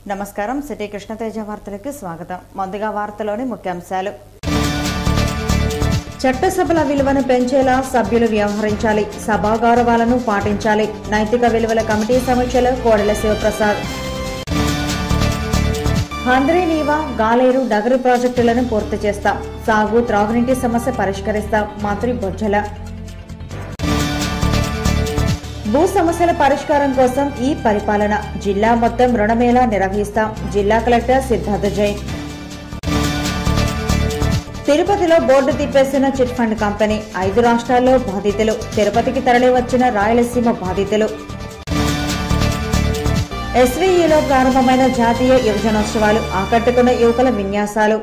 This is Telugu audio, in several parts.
నమస్కారం సిటీ కృష్ణతేజ వార్తలకు స్వాగతం ముందుగా వార్తలోని ముఖ్యాంశాలు చట్టసభల విలువను పెంచేలా సభ్యులు వ్యవహరించాలి సభా గౌరవాలను పాటించాలి నైతిక విలువల కమిటీ సమీక్షలో కోడెల శివప్రసాద్ హంద్రీనీవా గాలేరు నగరు ప్రాజెక్టులను పూర్తి చేస్తాం సాగు త్రాగునీటి సమస్య పరిష్కరిస్తాం మంత్రి బొజ్జల భూ సమస్యల పరిష్కారం కోసం ఈ పరిపాలన జిల్లా మొత్తం రుణమేళా నిర్వహిస్తాం జిల్లా కలెక్టర్ సిద్ధార్థ జైన్ తిరుపతిలో బోర్డు తిప్పేసిన చిట్ ఫండ్ కంపెనీ ఐదు రాష్ట్రాల్లో బాధితులు తిరుపతికి తరలివచ్చిన రాయలసీమ బాధితులు ఎస్వీఈలో ప్రారంభమైన జాతీయ యువజనోత్సవాలు ఆకట్టుకున్న యువకుల విన్యాసాలు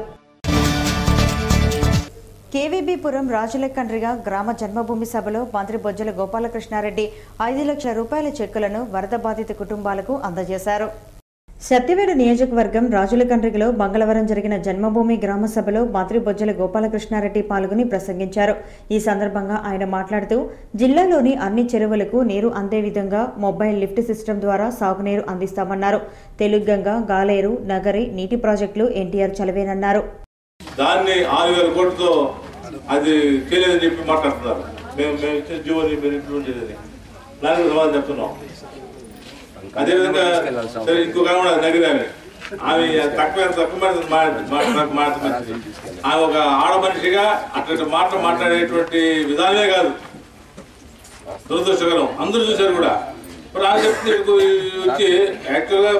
కేవీబీపురం రాజులకండ్రిగా గ్రామ జన్మభూమి సభలో మంత్రి బొజ్జల గోపాలకృష్ణారెడ్డి ఐదు లక్షల రూపాయల చెక్కులను వరద బాధిత కుటుంబాలకు అందజేశారు సత్యవేడు నియోజకవర్గం రాజులకండ్రిగలో మంగళవారం జరిగిన జన్మభూమి గ్రామ సభలో మంత్రి బొజ్జల గోపాలకృష్ణారెడ్డి పాల్గొని ప్రసంగించారు ఈ సందర్భంగా ఆయన మాట్లాడుతూ జిల్లాలోని అన్ని చెరువులకు నీరు అందే విధంగా మొబైల్ లిఫ్ట్ సిస్టమ్ ద్వారా సాగునీరు అందిస్తామన్నారు తెలుగంగ గాలేరు నగరి నీటి ప్రాజెక్టులు ఎన్టీఆర్ చలవేనన్నారు దాన్ని ఆరు వేల కోట్లతో అది చేయలేదని చెప్పి మాట్లాడుతున్నారు మేము మేము ఇచ్చిన జీవోని మీరు ఇంప్లిమెంట్ చేయలేదని దానికి సమాధానం చెప్తున్నాం అదేవిధంగా సరే ఇంకొక ఆమె కూడా నగిరి ఆమె ఆమె తక్కువ తక్కువ మాట మాట్లాడుతుంది ఆమె ఒక ఆడ మనిషిగా అట్లాంటి మాట మాట్లాడేటువంటి విధానమే కాదు దురదృష్టకరం అందరూ చూశారు కూడా మరి ఆమె చెప్తుంది మీకు వచ్చి యాక్చువల్గా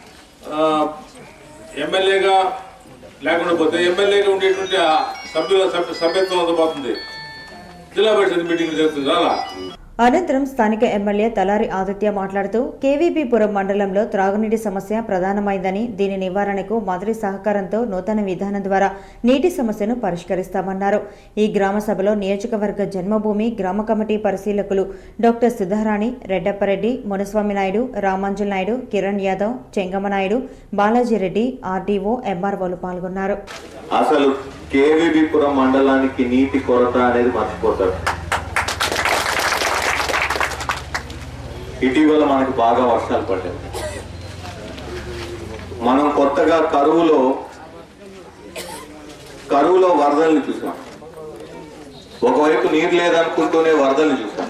ఎమ్మెల్యేగా లేకుండా పోతే ఎమ్మెల్యేగా ఉండేటువంటి ఆ సభ్యుల సభ్య- సభ్యత్వం అంతా పోతుంది జిల్లా పరిషత్ మీటింగ్ జరుగుతుంది అలా అనంతరం స్థానిక ఎమ్మెల్యే తలారి ఆదిత్య మాట్లాడుతూ కేవీపీపురం మండలంలో త్రాగునీటి సమస్య ప్రధానమైందని దీని నివారణకు మంత్రి సహకారంతో నూతన విధానం ద్వారా నీటి సమస్యను పరిష్కరిస్తామన్నారు ఈ గ్రామ సభలో నియోజకవర్గ జన్మభూమి గ్రామ కమిటీ పరిశీలకులు డాక్టర్ సుధారాణి రెడ్డప్పరెడ్డి మునస్వామి నాయుడు రామాంజల్ నాయుడు కిరణ్ యాదవ్ చెంగమనాయుడు బాలాజీరెడ్డి ఆర్డీఓ ఎంఆర్ఓలు పాల్గొన్నారు అసలు కేవీబీపురం మండలానికి నీటి కొరత అనేది మర్చిపోతారు ఇటీవల మనకు బాగా వర్షాలు పడ్డాయి మనం కొత్తగా కరువులో కరువులో వరదల్ని చూసాం ఒకవైపు నీరు లేదనుకుంటూనే వరదల్ని చూసాం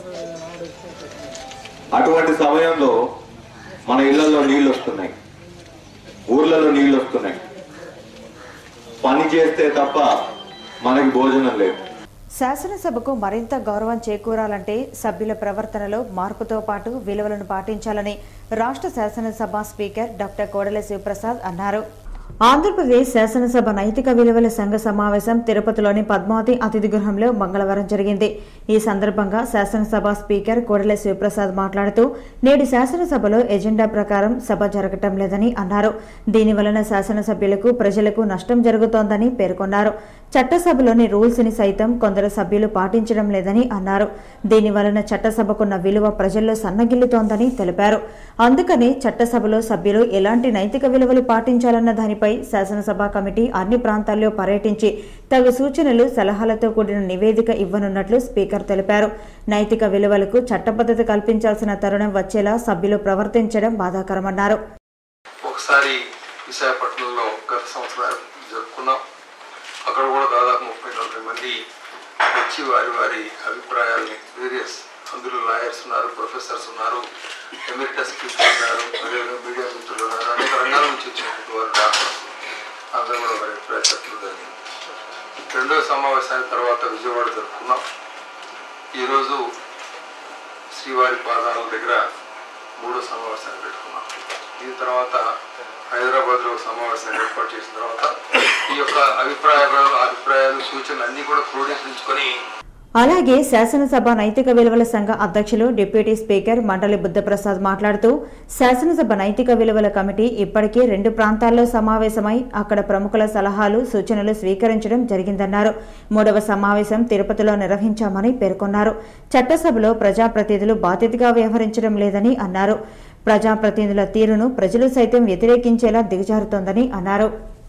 అటువంటి సమయంలో మన ఇళ్లలో నీళ్లు వస్తున్నాయి ఊర్లలో నీళ్లు వస్తున్నాయి పని చేస్తే తప్ప మనకి భోజనం లేదు శాసనసభకు మరింత గౌరవం చేకూరాలంటే సభ్యుల ప్రవర్తనలో మార్పుతో పాటు విలువలను పాటించాలని రాష్ట్ర శాసనసభ స్పీకర్ డాక్టర్ కోడెల శివప్రసాద్ అన్నారు ఆంధ్రప్రదేశ్ శాసనసభ నైతిక విలువల సంఘ సమావేశం తిరుపతిలోని పద్మావతి అతిథి గృహంలో మంగళవారం జరిగింది ఈ సందర్భంగా శాసనసభ స్పీకర్ కోడెల శివప్రసాద్ మాట్లాడుతూ నేటి శాసనసభలో ఎజెండా ప్రకారం సభ జరగటం లేదని అన్నారు దీని వలన శాసనసభ్యులకు ప్రజలకు నష్టం జరుగుతోందని పేర్కొన్నారు చట్టసభలోని రూల్స్ ని సైతం కొందరు సభ్యులు పాటించడం లేదని అన్నారు దీని వలన చట్టసభకున్న విలువ ప్రజల్లో సన్నగిల్లుతోందని తెలిపారు అందుకని చట్టసభలో సభ్యులు ఎలాంటి నైతిక విలువలు పాటించాలన్న దానిపై శాసనసభ కమిటీ అన్ని ప్రాంతాల్లో పర్యటించి తగు సూచనలు సలహాలతో కూడిన నివేదిక ఇవ్వనున్నట్లు స్పీకర్ తెలిపారు నైతిక విలువలకు చట్టబద్ధత కల్పించాల్సిన తరుణం వచ్చేలా సభ్యులు ప్రవర్తించడం బాధాకరమన్నారు ఒకసారి విశాఖపట్నంలో గత సంవత్సరం జరుపుకున్నాం అక్కడ కూడా దాదాపు ముప్పై నలభై మంది వచ్చి వారి వారి అభిప్రాయాల్ని వేరియస్ అందులో లాయర్స్ ఉన్నారు ప్రొఫెసర్స్ ఉన్నారు ఎమిరిటస్ పీపుల్ ఉన్నారు అదేవిధంగా మీడియా మిత్రులు ఉన్నారు అనేక రంగాల నుంచి వచ్చినటువంటి వారు డాక్టర్స్ అందరూ కూడా వారి అభిప్రాయ చర్చలు జరిగింది రెండో సమావేశానికి తర్వాత విజయవాడ జరుపుకున్నాం ఈరోజు శ్రీవారి పాదాల దగ్గర మూడో సమావేశాన్ని పెట్టుకున్నాం దీని తర్వాత హైదరాబాద్లో ఒక సమావేశాన్ని ఏర్పాటు చేసిన తర్వాత ఈ యొక్క అభిప్రాయాలు అభిప్రాయాలు సూచనలు అన్నీ కూడా క్రోడీకరించుకొని అలాగే శాసనసభ నైతిక విలువల సంఘ అధ్యక్షులు డిప్యూటీ స్పీకర్ మండలి బుద్ధప్రసాద్ మాట్లాడుతూ శాసనసభ నైతిక విలువల కమిటీ ఇప్పటికే రెండు ప్రాంతాల్లో సమావేశమై అక్కడ ప్రముఖుల సలహాలు సూచనలు స్వీకరించడం జరిగిందన్నారు మూడవ సమావేశం తిరుపతిలో నిర్వహించామని పేర్కొన్నారు చట్టసభలో ప్రజాప్రతినిధులు బాధ్యతగా వ్యవహరించడం లేదని అన్నారు ప్రజాప్రతినిధుల తీరును ప్రజలు సైతం వ్యతిరేకించేలా దిగజారుతోందని అన్నారు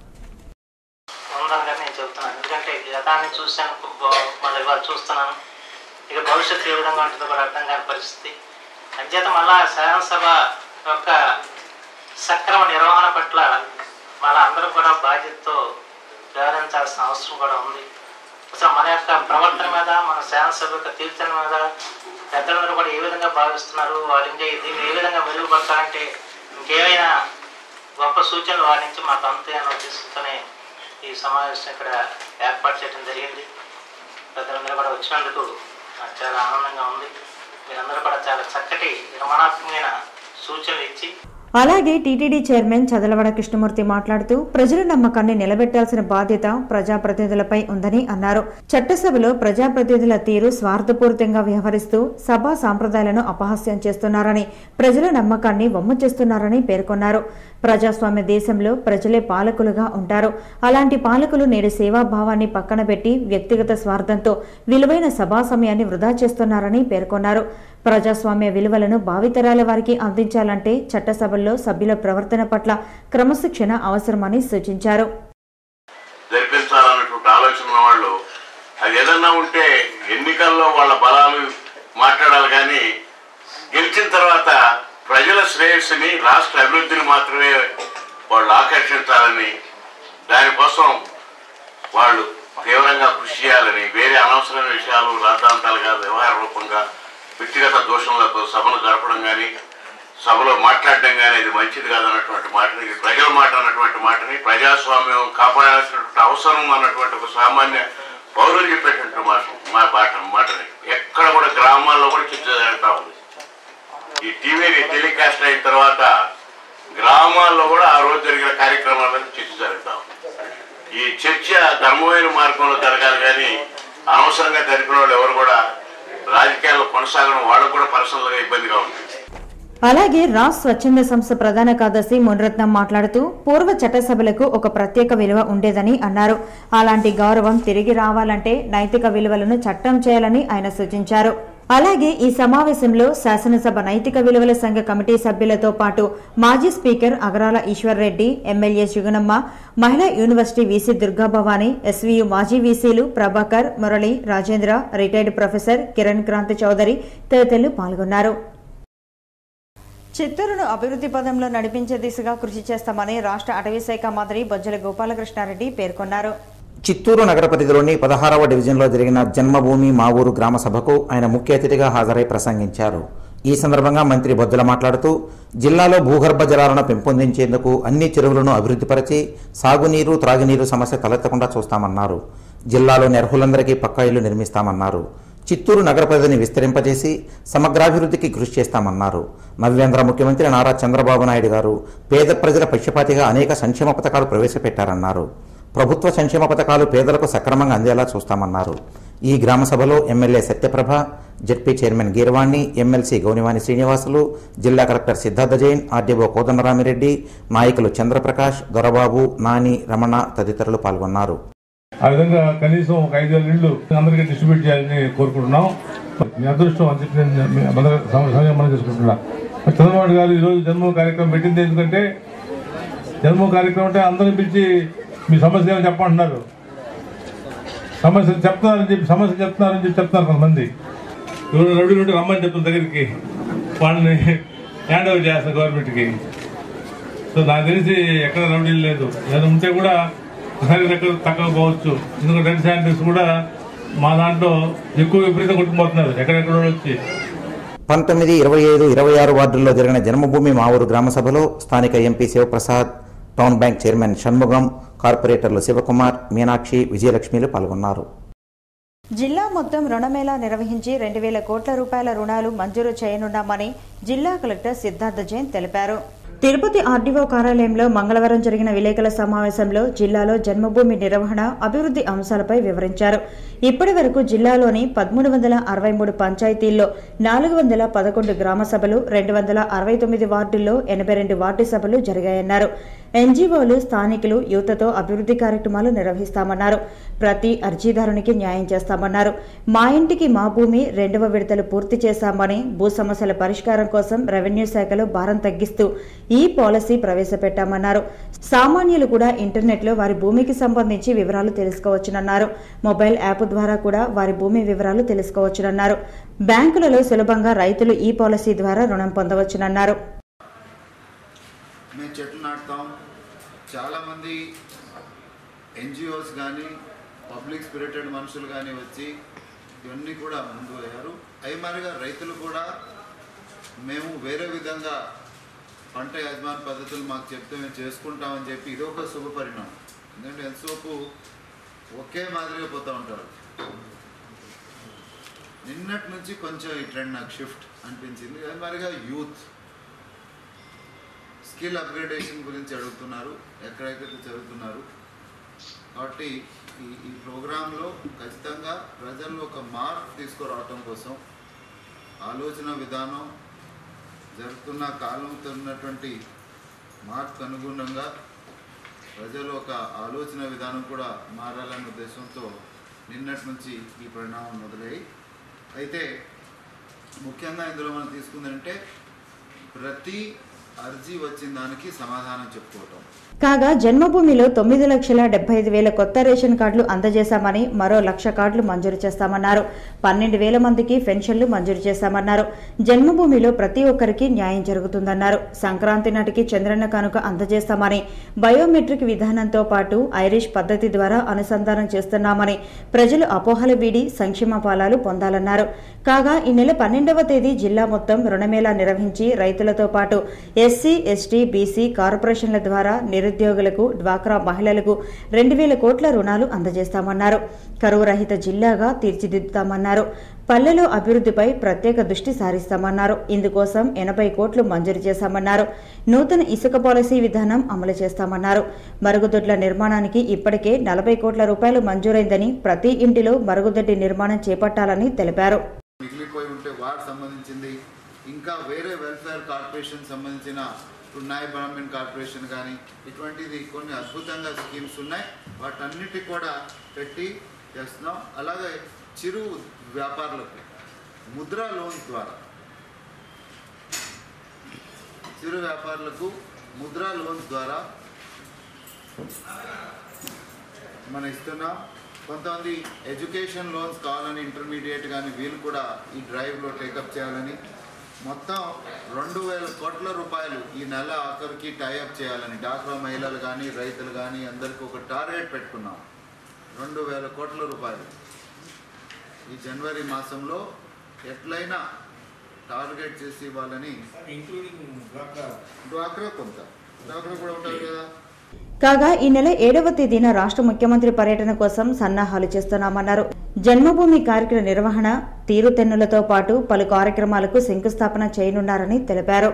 ఉందని నేను చెప్తున్నాను ఎందుకంటే గతాన్ని చూశాను బ- మళ్ళీ ఇవాళ చూస్తున్నాను ఇక భవిష్యత్తు ఏ విధంగా ఉంటుందో కూడా అర్థం కాని పరిస్థితి అంచేత మళ్ళా శాసనసభ యొక్క సక్రమ నిర్వహణ పట్ల మన అందరూ కూడా బాధ్యతతో వ్యవహరించాల్సిన అవసరం కూడా ఉంది అసలు మన యొక్క ప్రవర్తన మీద మన శాసనసభ యొక్క తీర్చన మీద పెద్దలందరూ కూడా ఏ విధంగా భావిస్తున్నారు వాళ్ళు ఇంకా దీన్ని ఏ విధంగా మెరుగుపరచాలంటే ఇంకేమైనా గొప్ప సూచనలు వారి నుంచి మాకు అంతే అన్న ఉద్దేశంతోనే ఈ సమావేశం ఇక్కడ ఏర్పాటు చేయడం జరిగింది పెద్దలందరూ కూడా వచ్చినందుకు నాకు చాలా ఆనందంగా ఉంది మీరందరూ కూడా చాలా చక్కటి నిర్మాణాత్మకమైన సూచనలు ఇచ్చి అలాగే టీటీడీ చైర్మన్ చదలవడ కృష్ణమూర్తి మాట్లాడుతూ ప్రజల నమ్మకాన్ని నిలబెట్టాల్సిన బాధ్యత ప్రజాప్రతినిధులపై ఉందని అన్నారు చట్టసభలో ప్రజాప్రతినిధుల తీరు స్వార్థపూరితంగా వ్యవహరిస్తూ సభా సాంప్రదాయాలను అపహాస్యం చేస్తున్నారని ప్రజల నమ్మకాన్ని వమ్ము చేస్తున్నారని పేర్కొన్నారు ప్రజాస్వామ్య దేశంలో ప్రజలే పాలకులుగా ఉంటారు అలాంటి పాలకులు నేడు సేవాభావాన్ని పక్కన పెట్టి వ్యక్తిగత స్వార్థంతో విలువైన సభా సమయాన్ని వృధా చేస్తున్నారని పేర్కొన్నారు ప్రజాస్వామ్య విలువలను భావితరాల వారికి అందించాలంటే చట్టసభల్లో సభ్యుల ప్రవర్తన పట్ల క్రమశిక్షణ అవసరమని సూచించారు జరిపించాలన్నటువంటి ఆలోచన ఉన్న వాళ్ళు అది ఏదన్నా ఉంటే ఎన్నికల్లో వాళ్ళ బలాలు మాట్లాడాలి కానీ గెలిచిన తర్వాత ప్రజల శ్రేయస్సుని రాష్ట్ర అభివృద్ధిని మాత్రమే వాళ్ళు ఆకర్షించాలని దానికోసం వాళ్ళు తీవ్రంగా కృషి చేయాలని వేరే అనవసరమైన విషయాలు రాద్ధాంతాలుగా వ్యవహార రూపంగా వ్యక్తిగత దోషములతో సభను జరపడం కానీ సభలో మాట్లాడడం కానీ ఇది మంచిది కాదన్నటువంటి మాటని ఇది ప్రజల మాట అన్నటువంటి మాటని ప్రజాస్వామ్యం కాపాడాల్సినటువంటి అవసరం అన్నటువంటి ఒక సామాన్య పౌరులు చెప్పేటువంటి మాట మా బాట మాటని ఎక్కడ కూడా గ్రామాల్లో కూడా చర్చ జరుగుతూ ఉంది ఈ టీవీని టెలికాస్ట్ అయిన తర్వాత గ్రామాల్లో కూడా ఆ రోజు జరిగిన కార్యక్రమాలను చర్చ జరుగుతూ ఉంది ఈ చర్చ ధర్మమైన మార్గంలో జరగాలి కానీ అనవసరంగా జరిపిన వాళ్ళు ఎవరు కూడా రాజకీయాల్లో కొనసాగడం వాళ్ళకు కూడా పర్సనల్గా ఇబ్బందిగా ఉంది అలాగే రాజ్ స్వచ్ఛంద సంస్థ ప్రధాన కార్యదర్శి మునరత్నం మాట్లాడుతూ పూర్వ చట్టసభలకు ఒక ప్రత్యేక విలువ ఉండేదని అన్నారు అలాంటి గౌరవం తిరిగి రావాలంటే నైతిక విలువలను చట్టం చేయాలని ఆయన సూచించారు అలాగే ఈ సమావేశంలో శాసనసభ నైతిక విలువల సంఘ కమిటీ సభ్యులతో పాటు మాజీ స్పీకర్ అగరాల ఈశ్వర్ రెడ్డి ఎమ్మెల్యే సుగుణమ్మ మహిళా యూనివర్సిటీ వీసీ దుర్గాభవాని ఎస్వీయు మాజీ వీసీలు ప్రభాకర్ మురళి రాజేంద్ర రిటైర్డ్ ప్రొఫెసర్ కిరణ్ క్రాంతి చౌదరి తదితరులు పాల్గొన్నారు చిత్తూరును అభివృద్ధి పదంలో నడిపించే దిశగా కృషి చేస్తామని రాష్ట్ర అటవీ శాఖ మంత్రి బొజ్జల గోపాలకృష్ణారెడ్డి పేర్కొన్నారు చిత్తూరు నగర పరిధిలోని పదహారవ డివిజన్లో జరిగిన జన్మభూమి మా ఊరు గ్రామ సభకు ఆయన ముఖ్య అతిథిగా హాజరై ప్రసంగించారు ఈ సందర్భంగా మంత్రి బొజ్జల మాట్లాడుతూ జిల్లాలో భూగర్భ జలాలను పెంపొందించేందుకు అన్ని చెరువులను అభివృద్ధిపరిచి సాగునీరు త్రాగునీరు సమస్య తలెత్తకుండా చూస్తామన్నారు జిల్లాలోని అర్హులందరికీ పక్కా ఇళ్లు నిర్మిస్తామన్నారు చిత్తూరు నగర పరిధిని విస్తరింపజేసి సమగ్రాభివృద్ధికి కృషి చేస్తామన్నారు నవ్యాంధ్ర ముఖ్యమంత్రి నారా చంద్రబాబు నాయుడు గారు పేద ప్రజల పక్షపాతిగా అనేక సంక్షేమ పథకాలు ప్రవేశపెట్టారన్నారు ప్రభుత్వ సంక్షేమ పథకాలు పేదలకు సక్రమంగా అందేలా చూస్తామన్నారు ఈ గ్రామ సభలో MLA Satyaprabha ZP chairman Geervani MLC Gounivani Srinivasulu జిల్లా కలెక్టర్ సిద్ధార్థ జైన్ ఆర్డీఓ కోదండరామిరెడ్డి నాయకులు చంద్రప్రకాష్ దొరబాబు నాని రమణ తదితరులు పాల్గొన్నారు ఆ విధంగా కనీసం ఒక ఐదేళ్ళ ఇళ్ళు అందరికీ డిస్ట్రిబ్యూట్ చేయాలని కోరుకుంటున్నాం మీ అదృష్టం అని చెప్పి నేను మీ అందరి సమస్యగా మనం చేసుకుంటున్నా మరి చంద్రబాబు గారు ఈరోజు జన్మ కార్యక్రమం పెట్టింది ఎందుకంటే జన్మ కార్యక్రమం అంటే అందరిని పిలిచి మీ సమస్య ఏమని చెప్పమంటున్నారు సమస్యలు చెప్తున్నారని చెప్పి సమస్య చెప్తున్నారని చెప్పి చెప్తున్నారు కొంతమంది ఎవరు రౌడీలు ఉంటే రమ్మని చెప్తున్న దగ్గరికి వాళ్ళని హ్యాండ్ ఓవర్ చేస్తారు గవర్నమెంట్కి సో నాకు తెలిసి ఎక్కడ రౌడీలు లేదు ఏదైనా ఉంటే కూడా ఒకసారి ఎక్కడ తక్కువ పోవచ్చు ఎందుకంటే రెడ్ శానిటైజర్స్ కూడా మా దాంట్లో ఎక్కువ విపరీతం కొట్టుకుపోతున్నారు ఎక్కడెక్కడ వచ్చి పంతొమ్మిది ఇరవై ఐదు ఇరవై ఆరు వార్డుల్లో జరిగిన జన్మభూమి మా ఊరు గ్రామ సభలో స్థానిక MP Sivaprasad town bank chairman Shanmugam కార్పొరేటర్లు శివకుమార్ మీనాక్షి విజయలక్ష్మిలు పాల్గొన్నారు జిల్లా మొత్తం రుణమేళా నిర్వహించి రెండు వేల కోట్ల రూపాయల రుణాలు మంజూరు చేయనున్నామని జిల్లా కలెక్టర్ సిద్ధార్థ జైన్ తెలిపారు తిరుపతి ఆర్డీఓ కార్యాలయంలో మంగళవారం జరిగిన విలేకరుల సమావేశంలో జిల్లాలో జన్మభూమి నిర్వహణ అభివృద్ధి అంశాలపై వివరించారు ఇప్పటి వరకు జిల్లాలోని పదమూడు వందల అరవై మూడు పంచాయతీల్లో నాలుగు వందల పదకొండు గ్రామ సభలు రెండు వందల అరవై తొమ్మిది వార్డుల్లో ఎనభై రెండు వార్డు సభలు జరిగాయన్నారు ఎన్జీఓలు స్థానికులు యువతతో అభివృద్ధి కార్యక్రమాలు నిర్వహిస్తామన్నారు ప్రతి అర్జీదారునికి న్యాయం చేస్తామన్నారు మా ఇంటికి మా భూమి రెండవ విడతలు పూర్తి చేశామని భూ సమస్యల పరిష్కారం కోసం రెవెన్యూ శాఖలో భారం తగ్గిస్తూ ఈ పాలసీ ప్రవేశపెట్టామన్నారు సామాన్యులు కూడా ఇంటర్నెట్లో వారి భూమికి సంబంధించి వివరాలు తెలుసుకోవచ్చునన్నారు మొబైల్ యాప్ ద్వారా కూడా వారి భూమి వివరాలు తెలుసుకోవచ్చునన్నారు బ్యాంకులలో సులభంగా రైతులు ఈ పాలసీ ద్వారా రుణం పొందవచ్చునన్నారు మేము చెట్లు నాటుతాం చాలామంది ఎన్జిఓస్ కానీ పబ్లిక్ స్పిరిటెడ్ మనుషులు కానీ వచ్చి ఇవన్నీ కూడా ముందు అయ్యారు అవి మరిగా రైతులు కూడా మేము వేరే విధంగా పంట యజమాని పద్ధతులు మాకు చెప్తే మేము చేసుకుంటామని చెప్పి ఇది ఒక శుభ పరిణామం ఎందుకంటే ఎంతసేపు ఒకే మాదిరిగా పోతూ ఉంటారు నిన్నటి నుంచి కొంచెం ఈ ట్రెండ్ నాకు షిఫ్ట్ అనిపించింది అది మరిగా యూత్ స్కిల్ అప్గ్రేడేషన్ గురించి అడుగుతున్నారు ఎక్కడెక్కడైతే చదువుతున్నారు కాబట్టి ఈ ఈ ప్రోగ్రాంలో ఖచ్చితంగా ప్రజల్లో ఒక మార్పు తీసుకురావటం కోసం ఆలోచన విధానం జరుగుతున్న కాలంతో ఉన్నటువంటి మార్పుకు అనుగుణంగా ప్రజలు ఒక ఆలోచన విధానం కూడా మారాలనే ఉద్దేశంతో నిన్నటి నుంచి ఈ పరిణామం మొదలయ్యి అయితే ముఖ్యంగా ఇందులో మనం తీసుకుందంటే ప్రతి అర్జీ వచ్చిన దానికి సమాధానం చెప్పుకోవటం కాగా జన్మభూమిలో తొమ్మిది లక్షల డెబ్బై ఐదు వేల కొత్త రేషన్ కార్డులు అందజేశామని మరో లక్ష కార్డులు మంజూరు చేస్తామన్నారు పన్నెండు వేల మందికి పెన్షన్లు మంజూరు చేశామన్నారు జన్మభూమిలో ప్రతి ఒక్కరికి న్యాయం జరుగుతుందన్నారు సంక్రాంతి నాటికి చంద్రన్న కానుక అందజేస్తామని బయోమెట్రిక్ విధానంతో పాటు ఐరిష్ పద్ధతి ద్వారా అనుసంధానం చేస్తున్నామని ప్రజలు అపోహలు వీడి సంక్షేమ ఫలాలు పొందాలన్నారు కాగా ఈ నెల పన్నెండవ తేదీ జిల్లా మొత్తం రుణమేళా నిర్వహించి రైతులతో పాటు ఎస్సీ ఎస్టీ బీసీ కార్పొరేషన్ల ద్వారా నిరుద్యోగులకు డ్వాక్రా మహిళలకు రెండు వేల కోట్ల రుణాలు అందజేస్తామన్నారు కరువు రహిత జిల్లాగా తీర్చిదిద్దుతామన్నారు పల్లెలో అభివృద్ధిపై ప్రత్యేక దృష్టి సారిస్తామన్నారు ఇందుకోసం ఎనభై కోట్లు మంజూరు చేశామన్నారు నూతన ఇసుక పాలసీ విధానం అమలు చేస్తామన్నారు మరుగుదొడ్ల నిర్మాణానికి ఇప్పటికే నలభై కోట్ల రూపాయలు మంజూరైందని ప్రతి ఇంటిలో మరుగుదొడ్డి నిర్మాణం చేపట్టాలని తెలిపారు మిగిలిపోయి ఉంటే వాటికి సంబంధించింది ఇంకా వేరే వెల్ఫేర్ కార్పొరేషన్ సంబంధించిన ఇప్పుడు నాయ బ్రాహ్మణ్ కార్పొరేషన్ కానీ ఇటువంటిది కొన్ని అద్భుతంగా స్కీమ్స్ ఉన్నాయి వాటన్నిటి కూడా పెట్టి చేస్తున్నాం అలాగే చిరు వ్యాపారులకు ముద్రా లోన్స్ ద్వారా చిరు వ్యాపారులకు ముద్రా లోన్స్ ద్వారా మనం ఇస్తున్నాం కొంతమంది ఎడ్యుకేషన్ లోన్స్ కావాలని ఇంటర్మీడియట్ కానీ వీళ్ళు కూడా ఈ డ్రైవ్లో టేకప్ చేయాలని మొత్తం రెండు వేల కోట్ల రూపాయలు ఈ నెల ఆఖరికి టైఅప్ చేయాలని డాక్రా మహిళలు కానీ రైతులు కానీ అందరికీ ఒక టార్గెట్ పెట్టుకున్నాం రెండు వేల కోట్ల రూపాయలు ఈ జనవరి మాసంలో ఎట్లయినా టార్గెట్ చేసి ఇవ్వాలని డ్వాక్రా కొంత డ్వాక్రా కూడా ఉంటారు కదా కాగా ఈ నెల ఏడవ తేదీన రాష్ట్ర ముఖ్యమంత్రి పర్యటన కోసం సన్నాహాలు చేస్తున్నామన్నారు జన్మభూమి కార్యక్రమ నిర్వహణ తీరుతెన్నులతో పాటు పలు కార్యక్రమాలకు శంకుస్థాపన చేయనున్నారని తెలిపారు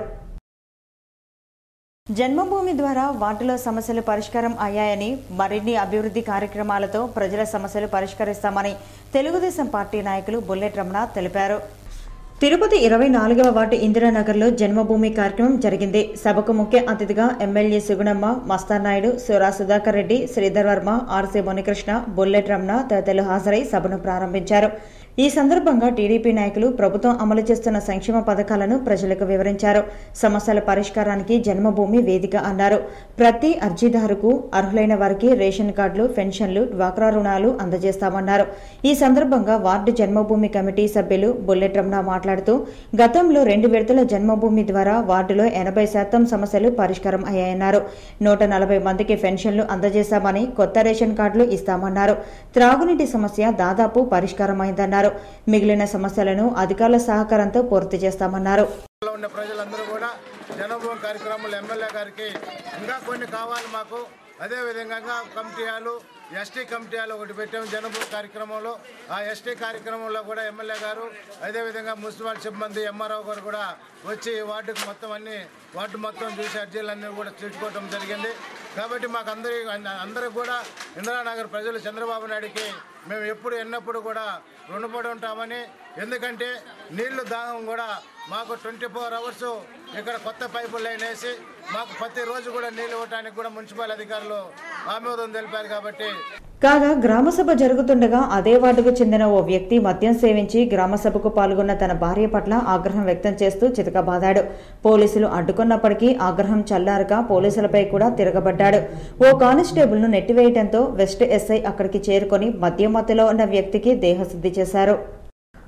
జన్మభూమి ద్వారా వాటిలో సమస్యలు పరిష్కారం అయ్యాయని మరిన్ని అభివృద్ధి కార్యక్రమాలతో ప్రజల సమస్యలు పరిష్కరిస్తామని తెలుగుదేశం పార్టీ నాయకులు బుల్లెట్ రమణ తెలిపారు తిరుపతి ఇరవై నాలుగవ వార్డు ఇందిరానగర్లో జన్మభూమి కార్యక్రమం జరిగింది సభకు ముఖ్య అతిథిగా MLA Sugunamma Mastanaidu Sura Sudhakar Reddy Sridhar Varma RC Munikrishna bullet Ramana తదితరులు హాజరై సభను ప్రారంభించారు ఈ సందర్భంగా టీడీపీ నాయకులు ప్రభుత్వం అమలు చేస్తున్న సంక్షేమ పథకాలను ప్రజలకు వివరించారు సమస్యల పరిష్కారానికి జన్మభూమి వేదిక అన్నారు ప్రతి అర్జీదారుకు అర్హులైన వారికి రేషన్ కార్డులు పెన్షన్లు డ్వాక్రా రుణాలు అందజేస్తామన్నారు ఈ సందర్భంగా వార్డు జన్మభూమి కమిటీ సభ్యులు బుల్లెట్ రమణ మాట్లాడుతూ గతంలో రెండు విడతల జన్మభూమి ద్వారా వార్డులో ఎనభై శాతం సమస్యలు పరిష్కారం అయ్యాయన్నారు నూట నలభై మందికి పెన్షన్లు అందజేశామని కొత్త రేషన్ కార్డులు ఇస్తామన్నారు త్రాగునీటి సమస్య దాదాపు పరిష్కారమైందన్నారు మిగిలిన సమస్యలను అధికారుల సహకారంతో పూర్తి చేస్తామన్నారు లో ఉన్న ప్రజలందరూ కూడా జనభూమి కార్యక్రమంలో ఎమ్మెల్యే గారికి ఇంకా కొన్ని కావాలి మాకు అదేవిధంగా కమిటీలు ఎస్టీ కమిటీలు ఒకటి పెట్టాము జనభూమి కార్యక్రమంలో ఆ ఎస్టీ కార్యక్రమంలో కూడా ఎమ్మెల్యే గారు అదేవిధంగా మున్సిపల్ సిబ్బంది ఎంఆర్ఓ గారు కూడా వచ్చి వార్డుకు మొత్తం అన్ని వార్డు మొత్తం చూసి అర్జీలన్నీ కూడా తీసుకోవటం జరిగింది కాబట్టి మాకు అందరి అందరికి కూడా ఇందిరానగర్ ప్రజలు చంద్రబాబు నాయుడికి మేము ఎప్పుడు ఎన్నప్పుడు కూడా రుణపడి ఉంటామని ఎందుకంటే నీళ్లు దాహం కూడా మాకు ట్వంటీ ఫోర్ అవర్స్ ఇక్కడ కొత్త పైపు లైన్ వేసి మాకు ప్రతిరోజు కూడా నీళ్ళు ఇవ్వడానికి కూడా మున్సిపల్ అధికారులు ఆమోదం తెలిపారు కాబట్టి కాగా గ్రామసభ జరుగుతుండగా అదే వార్డుకు చెందిన ఓ వ్యక్తి మద్యం సేవించి గ్రామసభకు పాల్గొన్న తన భార్య పట్ల ఆగ్రహం వ్యక్తం చేస్తూ చితకబాదాడు పోలీసులు అడ్డుకున్నప్పటికీ ఆగ్రహం చల్లారక పోలీసులపై కూడా తిరగబడ్డాడు ఓ కానిస్టేబుల్ ను నెట్టివేయడంతో వెస్ట్ ఎస్ఐ అక్కడికి చేరుకొని మద్యం మత్తులో ఉన్న వ్యక్తికి దేహశుద్ధి చేశారు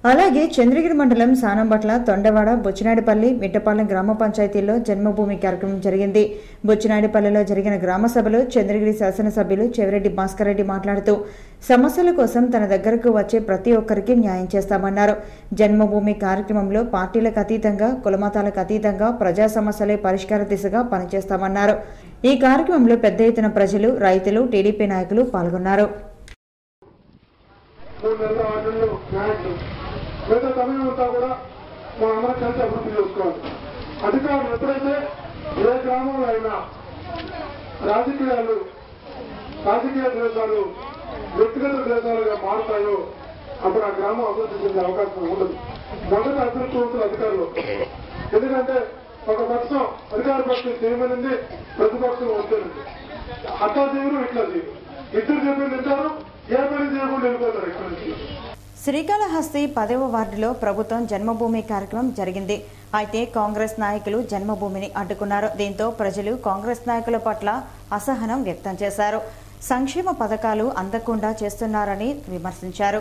అలాగే చంద్రగిరి మండలం సానంబట్ల తొండవాడ బొచ్చినాడిపల్లి మిట్టపాలెం గ్రామ పంచాయతీల్లో జన్మభూమి కార్యక్రమం జరిగింది బొచ్చినాడిపల్లిలో జరిగిన గ్రామ సభలో చంద్రగిరి శాసనసభ్యులు చెవిరెడ్డి భాస్కర్ రెడ్డి మాట్లాడుతూ సమస్యల కోసం తన దగ్గరకు వచ్చే ప్రతి ఒక్కరికి న్యాయం చేస్తామన్నారు జన్మభూమి కార్యక్రమంలో పార్టీలకు అతీతంగా కులమతాలకు అతీతంగా ప్రజా సమస్యలే పరిష్కార దిశగా పనిచేస్తామన్నారు ఈ కార్యక్రమంలో పెద్ద ఎత్తున ప్రజలు రైతులు టీడీపీ నాయకులు పాల్గొన్నారు మూడు నెలల ఆరు నెలలు మ్యాచ్ మిగతా సమయం అంతా కూడా మా అందరం కలిసి అభివృద్ధి చేసుకోవాలి అధికారులు ఎప్పుడైతే ఏ గ్రామంలో అయినా రాజకీయాలు రాజకీయ ద్వేషాలు వ్యక్తిగత ద్వేషాలుగా మారుతాయో అప్పుడు ఆ గ్రామం అభివృద్ధి చెందే అవకాశం ఉండదు మొదట అభివృద్ధి ఉంటుంది అధికారులు ఎందుకంటే ఒక పక్షం అధికార పక్షం చేయమనింది ప్రతిపక్షం వస్తుంది అట్లా చేయరు ఇట్లా చేయరు ఇద్దరు చెప్పి తింటారు ఏ పని చేయకుండా వెళ్ళిపోతారు ఇక్కడ నుంచి శ్రీకాళహస్తి పదవ వార్డులో ప్రభుత్వం జన్మభూమి కార్యక్రమం జరిగింది అయితే కాంగ్రెస్ నాయకులు జన్మభూమిని అడ్డుకున్నారు దీంతో ప్రజలు కాంగ్రెస్ నాయకుల పట్ల అసహనం వ్యక్తం చేశారు సంక్షేమ పథకాలు అందకుండా చేస్తున్నారని విమర్శించారు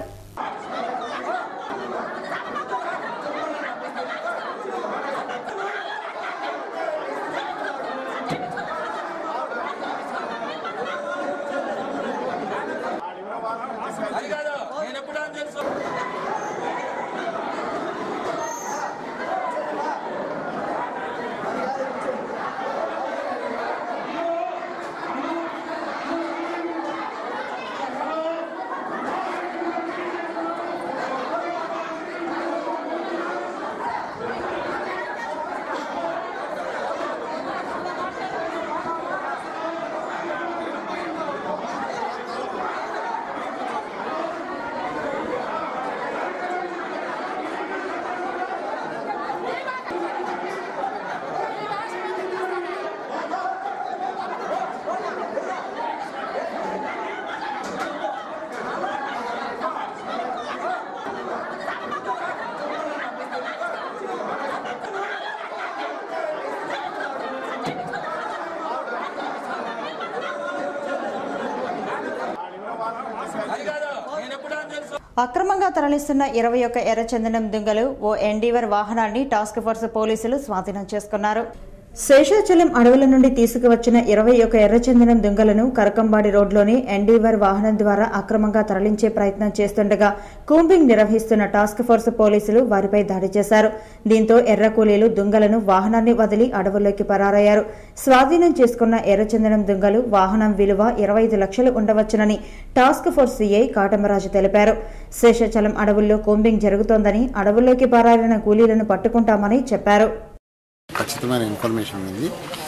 అక్రమంగా తరలిస్తున్న ఇరవై ఒక్క ఎర్రచందనం దుంగలు ఓ ఎన్డీవర్ వాహనాన్ని టాస్క్ ఫోర్స్ పోలీసులు స్వాధీనం చేసుకున్నారు శేషాచలం అడవుల నుండి తీసుకువచ్చిన ఇరవై ఒక ఎర్రచందనం దుంగలను కరకంబాడి రోడ్లోని ఎన్డీవర్ వాహనం ద్వారా అక్రమంగా తరలించే ప్రయత్నం చేస్తుండగా కూంబింగ్ నిర్వహిస్తున్న టాస్క్ ఫోర్స్ పోలీసులు వారిపై దాడి చేశారు దీంతో ఎర్ర కూలీలు దుంగలను వాహనాన్ని వదిలి అడవుల్లోకి పరారయ్యారు స్వాధీనం చేసుకున్న ఎర్రచందనం దుంగలు వాహనం విలువ ఇరవై ఐదు లక్షలు ఉండవచ్చునని టాస్క్ ఫోర్స్ సీఐ కాటమరాజు తెలిపారు శేషాచలం అడవుల్లో కూంబింగ్ జరుగుతోందని అడవుల్లోకి పరారిన కూలీలను పట్టుకుంటామని చెప్పారు ఖచ్చితమైన ఇన్ఫర్మేషన్ ఉంది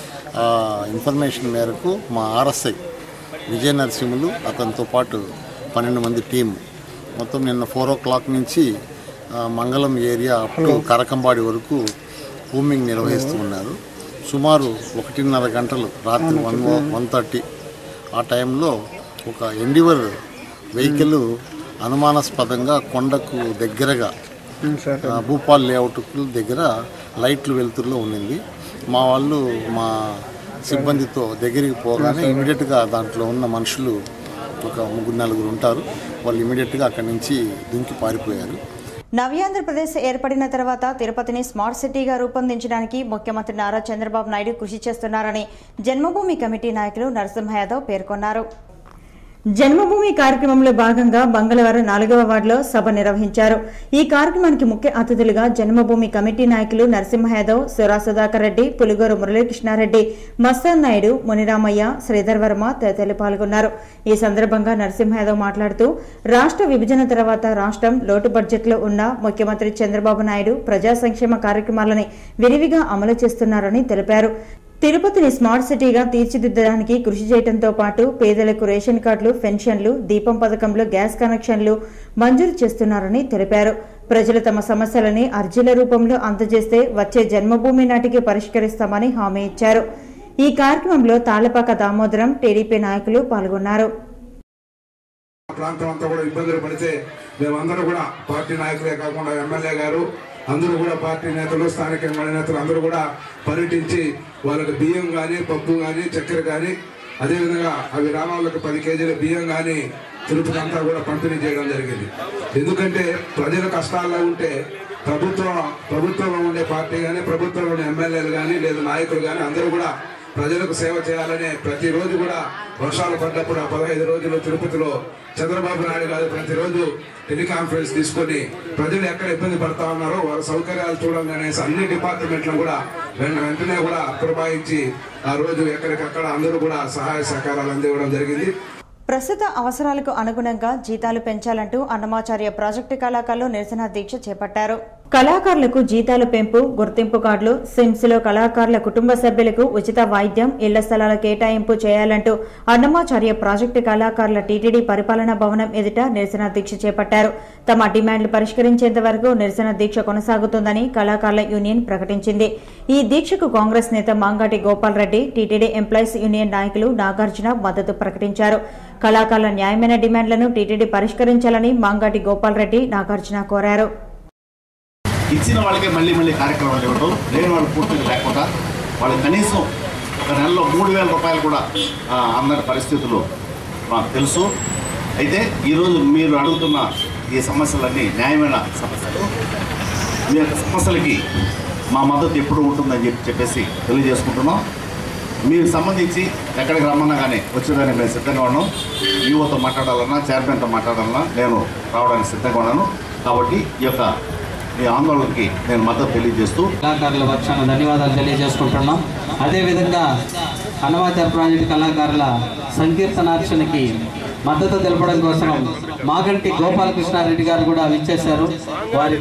ఆ ఇన్ఫర్మేషన్ మేరకు మా ఆర్ఎస్ఐ విజయ నరసింహులు అతనితో పాటు పన్నెండు మంది టీం మొత్తం నిన్న ఫోర్ ఓ క్లాక్ నుంచి ఆ, మంగళం ఏరియా అప్ టు కరకంబాడి వరకు హూమింగ్ నిర్వహిస్తూ ఉన్నారు సుమారు ఒకటిన్నర గంటలు రాత్రి వన్ వన్ థర్టీ ఆ టైంలో ఒక ఎండివర్ వెహికల్ అనుమానాస్పదంగా కొండకు దగ్గరగా ఆ, భూపాల్ లేఅవుట్ దగ్గర లైట్లు వెలుతురులో ఉండింది మా వాళ్ళు మా సిబ్బందితో దగ్గరికి పోగానే ఇమీడియట్గా దాంట్లో ఉన్న మనుషులు ఒక ముగ్గురు నలుగురు ఉంటారు వాళ్ళు ఇమీడియట్గా అక్కడి నుంచి దుంకి పారిపోయారు నవ్యాంధ్రప్రదేశ్ ఏర్పడిన తర్వాత తిరుపతిని స్మార్ట్ సిటీగా రూపొందించడానికి ముఖ్యమంత్రి నారా చంద్రబాబు నాయుడు కృషి చేస్తున్నారని జన్మభూమి కమిటీ నాయకులు నరసింహ యాదవ్ పేర్కొన్నారు జన్మభూమి కార్యక్రమంలో భాగంగా మంగళవారం నాలుగవ వార్డులో సభ నిర్వహించారు ఈ కార్యక్రమానికి ముఖ్య అతిథులుగా జన్మభూమి కమిటీ నాయకులు నరసింహ యాదవ్ సురా సుధాకర్ రెడ్డి పులిగోరు మురళీకృష్ణారెడ్డి మస్తాన్ నాయుడు మునిరామయ్య శ్రీధర్ వర్మ తదితరులు పాల్గొన్నారు ఈ సందర్భంగా నరసింహ యాదవ్ మాట్లాడుతూ రాష్ట్ర విభజన తర్వాత రాష్ట్రం లోటు బడ్జెట్లో ఉన్న ముఖ్యమంత్రి చంద్రబాబు నాయుడు ప్రజా సంక్షేమ కార్యక్రమాలని విరివిగా అమలు చేస్తున్నారని తెలిపారు తిరుపతిని స్మార్ట్ సిటీగా తీర్చిదిద్దడానికి కృషి చేయడంతో పాటు పేదలకు రేషన్ కార్డులు పెన్షన్లు దీపం పథకంలో గ్యాస్ కనెక్షన్లు మంజూరు చేస్తున్నారని తెలిపారు ప్రజలు తమ సమస్యలని అర్జీల రూపంలో అందజేస్తే వచ్చే జన్మభూమి నాటికి పరిష్కరిస్తామని హామీ ఇచ్చారు ఈ కార్యక్రమంలో తాళ్లపాక దామోదరం టీడీపీ నాయకులు పాల్గొన్నారు ప్రాంతం అంతా కూడా ఇబ్బందులు పడితే మేమందరూ కూడా పార్టీ నాయకులే కాకుండా ఎమ్మెల్యే గారు అందరూ కూడా పార్టీ నేతలు స్థానిక ఎమ్మెల్యే నేతలు అందరూ కూడా పర్యటించి వాళ్ళకి బియ్యం కానీ పప్పు కానీ చక్కెర కానీ అదేవిధంగా అవి గ్రామాలకు పది కేజీల బియ్యం కానీ తిరుపతి అంతా కూడా పంపిణీ చేయడం జరిగింది ఎందుకంటే ప్రజల కష్టాల్లో ఉంటే ప్రభుత్వం ప్రభుత్వంలో ఉండే పార్టీ కానీ ప్రభుత్వంలో ఉండే ఎమ్మెల్యేలు కానీ లేదా నాయకులు కానీ అందరూ కూడా ప్రజలకు సేవ చేయాలనే ప్రతిరోజు కూడా వర్షాలు పడ్డప్పుడు ఆ పదహైదు రోజులు తిరుపతిలో చంద్రబాబు నాయుడు గారు ప్రతిరోజు టెలికాన్ఫరెన్స్ తీసుకొని ప్రజలు ఎక్కడ ఇబ్బంది పడతా ఉన్నారో వారి సౌకర్యాలు చూడండి అనేసి అన్ని డిపార్ట్మెంట్లను కూడా వెంట వెంటనే కూడా పురమాయించి ఆ రోజు ఎక్కడికక్కడ అందరూ కూడా సహాయ సహకారాలు అందివ్వడం జరిగింది ప్రస్తుత అవసరాలకు అనుగుణంగా జీతాలు పెంచాలంటూ అన్నమాచార్య ప్రాజెక్టు కళాకారులు నిరసన దీక్ష చేపట్టారు కళాకారులకు జీతాలు పెంపు గుర్తింపు కార్డులు సిమ్స్ లో కళాకారుల కుటుంబ సభ్యులకు ఉచిత వైద్యం ఇళ్ల స్థలాల కేటాయింపు చేయాలంటూ అన్నమాచార్య ప్రాజెక్టు కళాకారుల టీటీడీ పరిపాలనా భవనం ఎదుట నిరసన దీక్ష చేపట్టారు తమ డిమాండ్లు పరిష్కరించేంత వరకు నిరసన దీక్ష కొనసాగుతుందని కళాకారుల యూనియన్ ప్రకటించింది ఈ దీక్షకు కాంగ్రెస్ నేత Mangati Gopal Reddy TTD employees union నాయకులు నాగార్జున మద్దతు ప్రకటించారు కళాకారుల న్యాయమైన డిమాండ్లను టీటీడీ పరిష్కరించాలని మాంగాటి గోపాల్ రెడ్డి నాగార్జున కోరారు ఇచ్చిన వాళ్ళకే మళ్ళీ మళ్ళీ కార్యక్రమాలు ఇవ్వడం లేని వాళ్ళు పూర్తిగా లేకుండా వాళ్ళు కనీసం ఒక నెలలో మూడు వేల రూపాయలు కూడా ఆ, అందరి పరిస్థితులు మాకు తెలుసు అయితే ఈరోజు మీరు అడుగుతున్న ఈ సమస్యలన్నీ న్యాయమైన సమస్యలు మీ యొక్క సమస్యలకి మా మద్దతు ఎప్పుడు ఉంటుందని చెప్పి చెప్పేసి తెలియజేసుకుంటున్నాం మీకు సంబంధించి ఎక్కడికి రమ్మన్నా కానీ వచ్చేదానికి మేము సిద్ధంగా ఉన్నాం ఈఓతో మాట్లాడాలన్నా చైర్మన్తో మాట్లాడాలన్నా నేను రావడానికి సిద్ధంగా ఉన్నాను కాబట్టి ఈ యొక్క ఈ ఆందోళనకి నేను మద్దతు తెలియజేస్తూ కళాకారుల పక్షాన ధన్యవాదాలు తెలియజేసుకుంటున్నాం అదేవిధంగా అన్నమాచార ప్రాజెక్టు కళాకారుల సంకీర్తనార్చనకి మద్దతు తెలపడం కోసం మాగంటి గోపాలకృష్ణారెడ్డి గారు కూడా విచ్చేశారు వారి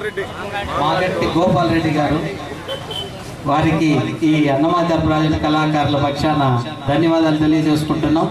మాగంటి గోపాల్ రెడ్డి గారు వారికి ఈ అన్నమాచార ప్రాజెక్టు కళాకారుల పక్షాన ధన్యవాదాలు తెలియజేసుకుంటున్నాం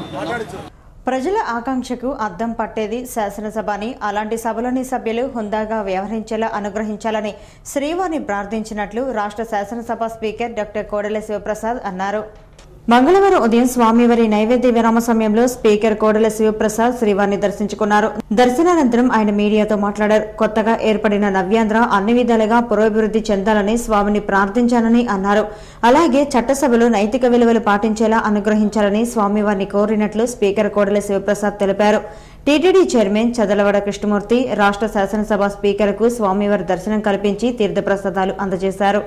ప్రజల ఆకాంక్షకు అద్దం పట్టేది శాసనసభ అని అలాంటి సభలోని సభ్యులు హుందాగా వ్యవహరించేలా అనుగ్రహించాలని శ్రీవారిని ప్రార్థించినట్లు రాష్ట్ర శాసనసభ స్పీకర్ డాక్టర్ కోడెల శివప్రసాద్ అన్నారు మంగళవారం ఉదయం స్వామివారి నైవేద్య విరామ సమయంలో స్పీకర్ కోడెల శివప్రసాద్ శ్రీవారిని దర్శించుకున్నారు దర్శనానంతరం ఆయన మీడియాతో మాట్లాడారు కొత్తగా ఏర్పడిన నవ్యాంధ్ర అన్ని విధాలుగా పురోభివృద్ధి చెందాలని స్వామిని ప్రార్థించానని అన్నారు అలాగే చట్టసభలో నైతిక విలువలు పాటించేలా అనుగ్రహించాలని స్వామివారిని కోరినట్లు స్పీకర్ కోడెల శివప్రసాద్ తెలిపారు టీటీడీ చైర్మన్ చదలవడ కృష్ణమూర్తి రాష్ట్ర శాసనసభ స్పీకర్కు స్వామివారి దర్శనం కల్పించి తీర్థప్రసాదాలు అందజేశారు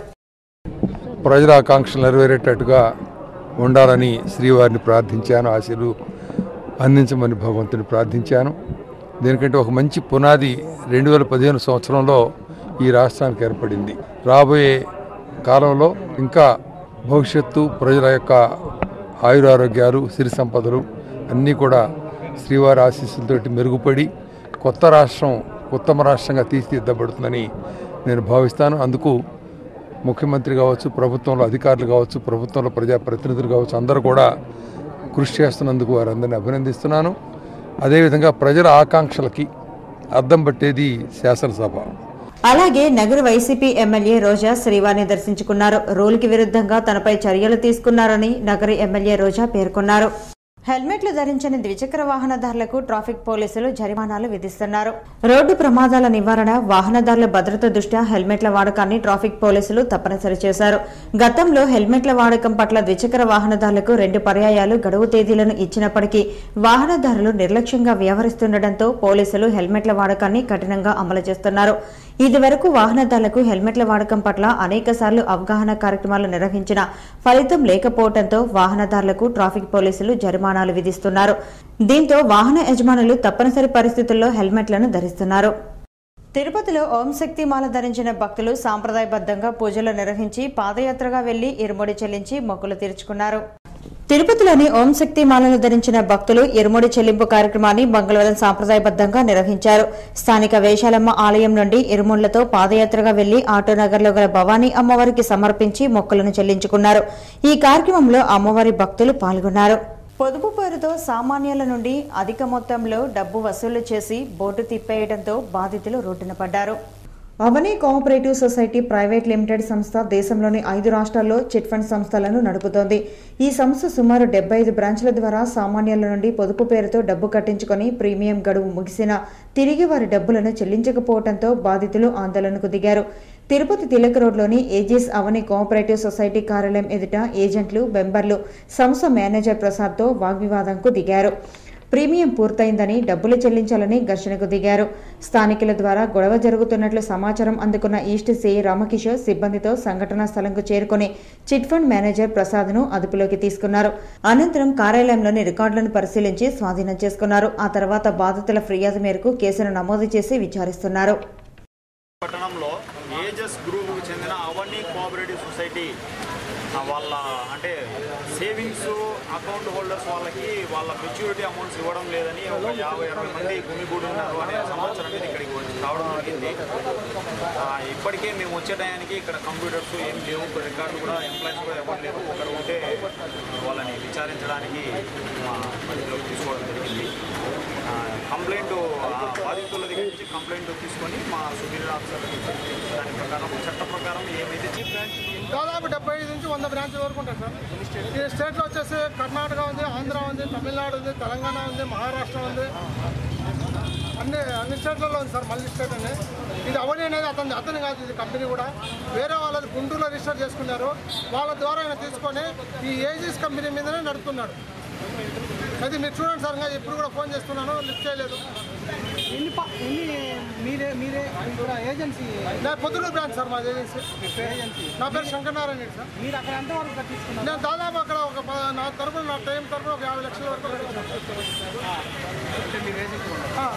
ప్రజల ఆకాంక్షలు నెరవేరేటట్టుగా ఉండాలని శ్రీవారిని ప్రార్థించాను ఆశలు అందించమని భగవంతుని ప్రార్థించాను దీనికంటే ఒక మంచి పునాది రెండు వేల పదిహేను సంవత్సరంలో ఈ రాష్ట్రానికి ఏర్పడింది రాబోయే కాలంలో ఇంకా భవిష్యత్తు ప్రజల యొక్క ఆయురారోగ్యాలు సిరి సంపదలు అన్నీ కూడా శ్రీవారి ఆశీస్సులతోటి మెరుగుపడి కొత్త రాష్ట్రం ఉత్తమ రాష్ట్రంగా తీర్చిదిద్దబడుతుందని నేను భావిస్తాను అందుకు ముఖ్యమంత్రి కావచ్చు ప్రభుత్వంలో అధికారులు కావచ్చు ప్రభుత్వంలో ప్రజాప్రతినిధులు కావచ్చు అందరూ కూడా కృషి చేస్తున్నందుకు వారందరినీ అభినందిస్తున్నాను అదేవిధంగా ప్రజల ఆకాంక్షలకి అద్దం పట్టేది శాసనసభ అలాగే నగర వైసీపీ ఎమ్మెల్యే రోజా శ్రీవారిని దర్శించుకున్నారు రూల్కి విరుద్ధంగా తనపై చర్యలు తీసుకున్నారని నగరి ఎమ్మెల్యే రోజా పేర్కొన్నారు హెల్మెట్లు ధరించని ద్విచక్ర వాహనదారులకు ట్రాఫిక్ పోలీసులు జరిమానాలు విధిస్తున్నారు రోడ్డు ప్రమాదాల నివారణ వాహనదారుల భద్రత దృష్ట్యా హెల్మెట్ల వాడకాన్ని ట్రాఫిక్ పోలీసులు తప్పనిసరి చేశారు గతంలో హెల్మెట్ల వాడకం పట్ల ద్విచక్ర వాహనదారులకు రెండు పర్యాయాలు గడువు తేదీలను ఇచ్చినప్పటికీ వాహనదారులు నిర్లక్ష్యంగా వ్యవహరిస్తుండటంతో పోలీసులు హెల్మెట్ల వాడకాన్ని కఠినంగా అమలు చేస్తున్నారు ఇదివరకు వాహనదారులకు హెల్మెట్ల వాడకం పట్ల అనేక సార్లు అవగాహన కార్యక్రమాలు నిర్వహించిన ఫలితం లేకపోవడంతో వాహనదారులకు ట్రాఫిక్ పోలీసులు జరిమానాలు విధిస్తున్నారు దీంతో వాహన యజమానులు తప్పనిసరి పరిస్థితుల్లో హెల్మెట్లను ధరిస్తున్నారు తిరుపతిలో ఓం శక్తి మాల ధరించిన భక్తులు సాంప్రదాయబద్ధంగా పూజలు నిర్వహించి పాదయాత్రగా వెళ్లి ఇరుముడి చెల్లించి మొక్కులు తీర్చుకున్నారు తిరుపతిలోని ఓం శక్తి మాలను ధరించిన భక్తులు ఇరుముడి చెల్లింపు కార్యక్రమాన్ని మంగళవారం సాంప్రదాయబద్ధంగా నిర్వహించారు స్థానిక వేషాలమ్మ ఆలయం నుండి ఇరుముళ్లతో పాదయాత్రగా వెళ్లి ఆటోనగర్లో గల భవానీ అమ్మవారికి సమర్పించి మొక్కులను చెల్లించుకున్నారు ఈ కార్యక్రమంలో అమ్మవారి భక్తులు పాల్గొన్నారు పొదుపు పేరుతో సామాన్యుల నుండి అధిక మొత్తంలో డబ్బు వసూలు చేసి బోటు తిప్పేయడంతో బాధితులు రోడ్డున పడ్డారు Avani cooperative society private limited సంస్థ దేశంలోని ఐదు రాష్ట్రాల్లో చిట్ ఫండ్ సంస్థలను నడుపుతోంది ఈ సంస్థ సుమారు డెబ్బై ఐదు బ్రాంచ్ల ద్వారా సామాన్యుల నుండి పొదుపు పేరుతో డబ్బు కట్టించుకొని ప్రీమియం గడువు ముగిసినా తిరిగి వారి డబ్బులను చెల్లించకపోవడంతో బాధితులు ఆందోళనకు దిగారు తిరుపతి తిలక్ రోడ్లోని ఏజీస్ అవని కోఆపరేటివ్ సొసైటీ కార్యాలయం ఎదుట ఏజెంట్లు బెంబర్లు సంస్థ మేనేజర్ ప్రసాద్తో వాగ్వివాదంకు దిగారు ప్రీమియం పూర్తయిందని డబ్బులు చెల్లించాలని ఘర్షణకు దిగారు స్థానికుల ద్వారా గొడవ జరుగుతున్నట్లు సమాచారం అందుకున్న ఈస్ట్ సిఐ రామకిషోర్ సిబ్బందితో సంఘటనా స్థలంకు చేరుకుని చిట్ ఫండ్ మేనేజర్ ప్రసాద్ను అదుపులోకి తీసుకున్నారు అనంతరం కార్యాలయంలోని రికార్డులను పరిశీలించి స్వాధీనం చేసుకున్నారు ఆ తర్వాత బాధితుల ఫిర్యాదు మేరకు కేసును నమోదు చేసి విచారిస్తున్నారు పట్టణంలో ఏజెస్ గ్రూప్కు చెందిన అవన్నీ కోఆపరేటివ్ సొసైటీ ఆ, వాళ్ళ అంటే సేవింగ్స్ అకౌంట్ హోల్డర్స్ వాళ్ళకి వాళ్ళ మెచ్యూరిటీ అమౌంట్స్ ఇవ్వడం లేదని ఒక యాభై అరవై మంది గుమిగూడి ఉన్నారు అనే సమాచారం మీద ఇక్కడికి వచ్చి రావడం జరిగింది ఆ, ఇప్పటికే మేము వచ్చే టయానికి ఇక్కడ కంప్యూటర్స్ ఏం లేవు రికార్డు కూడా ఎంప్లాయీస్ కూడా ఎవరు లేరు ఒకరు ఉంటే వాళ్ళని విచారించడానికి మా పరిధిలోకి తీసుకోవడం జరిగింది ఆ, కంప్లైంట్ ఆ, బాధితుల దగ్గర నుంచి కంప్లైంట్ తీసుకొని మా సుపీరియర్ ఆఫీసర్ దాని ప్రకారం చట్ట ప్రకారం ఏమైతే దాదాపు డెబ్బై ఐదు నుంచి వంద బ్రాంచ్ల వరకు ఉంటాయి సార్ ఈ స్టేట్లో వచ్చేసి కర్ణాటక ఉంది ఆంధ్ర ఉంది తమిళనాడు ఉంది తెలంగాణ ఉంది మహారాష్ట్ర ఉంది అన్ని అన్ని స్టేట్లలో ఉంది సార్ మళ్ళీ స్టేట్ అని ఇది అవని అనేది అతని అతని కాదు ఇది కంపెనీ కూడా వేరే వాళ్ళది గుంటూరులో రిజిస్టర్ చేసుకున్నారు వాళ్ళ ద్వారా ఆయన తీసుకొని ఈ ఏజీస్ కంపెనీ మీదనే నడుపుతున్నాడు అది మీరు చూడండి సార్ ఇంకా ఇప్పుడు కూడా ఫోన్ చేస్తున్నాను లిఫ్ట్ చేయలేదు ఎన్ని ప- ఎన్ని మీరే మీరే ఇక్కడ ఏజెన్సీ నా పొద్దున బ్రాంచ్ సార్ మా ఏజెన్సీ ఏజెన్సీ నా పేరు శంకరనారాయణ రెడ్డి సార్ మీరు అక్కడ ఎంతవరకు కట్టించుకున్నారు నేను దాదాపు అక్కడ ఒక ప- నా తరపున నా టైం తరపున ఒక యాభై లక్షల వరకు అంటే మీరు ఏజెన్సీ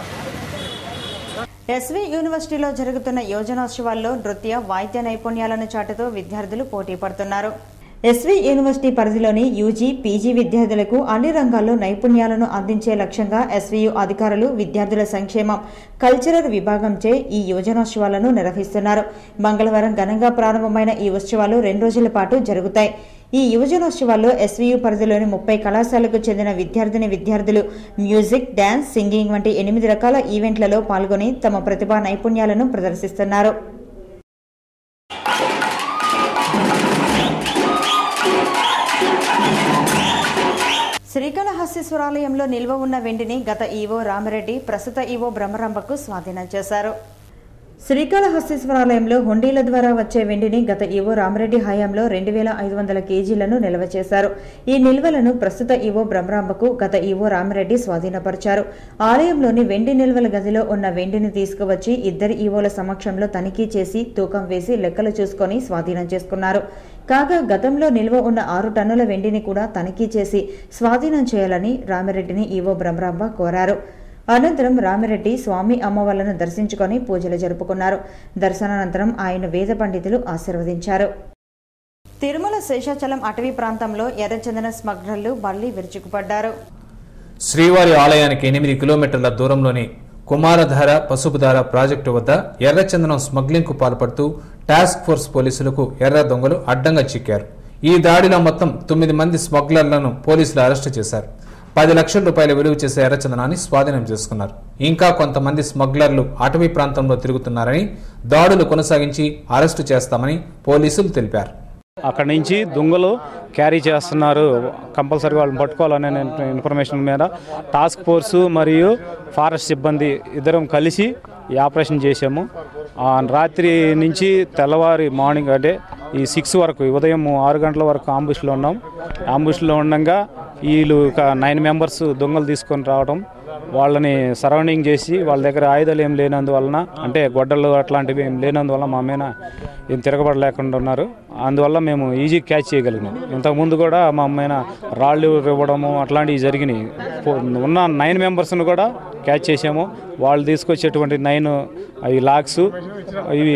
ఎస్వి యూనివర్సిటీలో జరుగుతున్న యోజనోత్సవాల్లో నృత్య వాయిద్య నైపుణ్యాలను చాటుతూ విద్యార్థులు పోటీ పడుతున్నారు ఎస్వి యూనివర్సిటీ పరిధిలోని యూజీ పీజీ విద్యార్థులకు అన్ని రంగాల్లో నైపుణ్యాలను అందించే లక్ష్యంగా ఎస్వియు అధికారులు విద్యార్థుల సంక్షేమం కల్చరల్ విభాగంచే ఈ యోజనోత్సవాలను నిర్వహిస్తున్నారు మంగళవారం ఘనంగా ప్రారంభమైన ఈ ఉత్సవాలు రెండు రోజుల పాటు జరుగుతాయి ఈ యువజనోత్సవాల్లో ఎస్వీయు పరిధిలోని ముప్పై కళాశాలకు చెందిన విద్యార్థిని విద్యార్థులు మ్యూజిక్ డ్యాన్స్ సింగింగ్ వంటి ఎనిమిది రకాల ఈవెంట్లలో పాల్గొని తమ ప్రతిభా నైపుణ్యాలను ప్రదర్శిస్తున్నారు శ్రీకాళహస్తీశ్వరాలయంలో నిల్వ ఉన్న వెండిని గత ఈవో రామిరెడ్డి ప్రస్తుత ఈవో బ్రహ్మరంభకు స్వాధీనం చేశారు శ్రీకాళహస్తీశ్వరాలయంలో హుండీల ద్వారా వచ్చే వెండిని గత ఈవో రామరెడ్డి హయాంలో రెండు వేల ఐదు వందల కేజీలను నిల్వ చేశారు ఈ నిల్వలను ప్రస్తుత ఈవో బ్రహ్మరాంబకు గత ఈవో రామరెడ్డి స్వాధీనపరిచారు ఆలయంలోని వెండి నిల్వల గదిలో ఉన్న వెండిని తీసుకువచ్చి ఇద్దరు ఈవోల సమక్షంలో తనిఖీ చేసి తూకం వేసి లెక్కలు చూసుకొని స్వాధీనం చేసుకున్నారు కాగా గతంలో నిల్వ ఉన్న ఆరు టన్నుల వెండిని కూడా తనిఖీ చేసి స్వాధీనం చేయాలని రామిరెడ్డిని ఈవో బ్రహ్మరాంబ కోరారు అనంతరం రామిరెడ్డి స్వామి అమ్మవార్లను దర్శించుకొని పూజలు జరుపుకున్నారు దర్శనానంతరం ఆయన వేద పండితులు ఆశీర్వదించారు తిరుమల శేషాచలం అటవీ ప్రాంతంలో ఎర్రచందన స్మగ్లర్లు మళ్లీ విరుచుకుపడ్డారు శ్రీవారి ఆలయానికి ఎనిమిది కిలోమీటర్ల దూరంలోని కుమారధార పసుపుధార ప్రాజెక్టు వద్ద ఎర్రచందనం స్మగ్లింగ్కు పాల్పడుతూ టాస్క్ ఫోర్స్ పోలీసులకు ఎర్ర దొంగలు అడ్డంగా చిక్కారు ఈ దాడిలో మొత్తం తొమ్మిది మంది స్మగ్లర్లను పోలీసులు అరెస్టు చేశారు పది లక్షల రూపాయల విలువ చేసే ఎర్రచందనాన్ని స్వాధీనం చేసుకున్నారు ఇంకా కొంతమంది స్మగ్లర్లు అటవీ ప్రాంతంలో తిరుగుతున్నారని దాడులు కొనసాగించి అరెస్టు చేస్తామని పోలీసులు తెలిపారు అక్కడి నుంచి దొంగలు క్యారీ చేస్తున్నారు కంపల్సరీ వాళ్ళని పట్టుకోవాలనే ఇన్ఫర్మేషన్ మీద టాస్క్ ఫోర్సు మరియు ఫారెస్ట్ సిబ్బంది ఇద్దరం కలిసి ఈ ఆపరేషన్ చేసాము ఆ రాత్రి నుంచి తెల్లవారి మార్నింగ్ అంటే ఈ సిక్స్ వరకు ఉదయం ఆరు గంటల వరకు ఆంబుష్లో ఉన్నాం ఆంబుష్లో ఉండగా వీళ్ళు ఒక నైన్ మెంబర్స్ దొంగలు తీసుకొని రావడం వాళ్ళని సరౌండింగ్ చేసి వాళ్ళ దగ్గర ఆయుధాలు ఏం లేనందువలన అంటే గొడ్డలు అట్లాంటివి ఏం లేనందువల్ల మా మీద ఏం తిరగబడలేకుండా ఉన్నారు అందువల్ల మేము ఈజీ క్యాచ్ చేయగలిగినాం ఇంతకుముందు కూడా మా అమ్మాయిన రాళ్ళు ఇవ్వడము అట్లాంటివి జరిగినాయి పో- ఉన్న నైన్ మెంబర్స్ను కూడా క్యాచ్ చేసాము వాళ్ళు తీసుకొచ్చేటువంటి నైన్ అవి లాక్స్ ఇవి